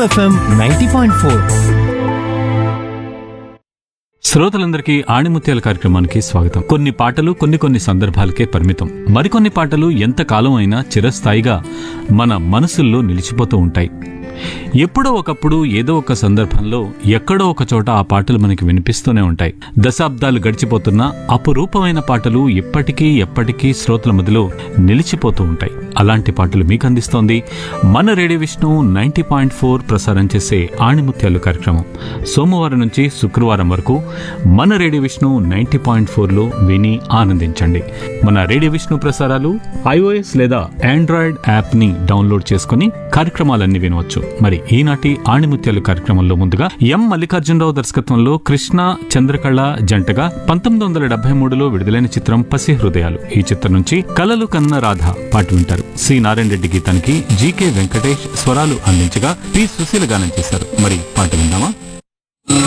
FM ninety point four శ్రోతలందరికీ ఆణిముత్యాల కార్యక్రమానికి స్వాగతం కొన్ని పాటలు కొన్ని కొన్ని సందర్భాలకే పరిమితం మరికొన్ని పాటలు ఎంత కాలం అయినా చిరస్థాయిగా మన మనసుల్లో నిలిచిపోతూ ఉంటాయి ఎప్పుడో ఒకప్పుడు ఏదో ఒక సందర్భంలో ఎక్కడో ఒక చోట ఆ పాటలు మనకి వినిపిస్తూనే ఉంటాయి దశాబ్దాలు గడిచిపోతున్న అపురూపమైన పాటలు ఇప్పటికీ ఎప్పటికీ శ్రోతల మధ్యలో నిలిచిపోతూ ఉంటాయి అలాంటి పాటలు మీకు అందిస్తోంది మన radio Vishnu ninety point four ప్రసారం చేసే ఆణిముత్యాలు కార్యక్రమం సోమవారం నుంచి శుక్రవారం వరకు మన రేడియో విష్ణు నైంటీ పాయింట్ ఫోర్లో విని ఆనందించండి మన రేడియో విష్ణు ప్రసారాలు ఐఓఎస్ లేదా ఆండ్రాయిడ్ యాప్ని డౌన్లోడ్ చేసుకుని కార్యక్రమాలన్నీ వినవచ్చు మరి ఈనాటి ఆణిముత్యాలు కార్యక్రమంలో ముందుగా ఎం మల్లికార్జునరావు దర్శకత్వంలో కృష్ణ చంద్రకళ జంటగా పంతొమ్మిది వందల డెబ్బై మూడులో విడుదలైన చిత్రం పసి హృదయాలు ఈ చిత్రం నుంచి కలలు కన్న రాధ పాట వింటారు సి నారాయణ రెడ్డి గీతానికి జీకే వెంకటేష్ స్వరాలు అందించగా పి సుశీల గానం చేశారు మరి పాట విందామా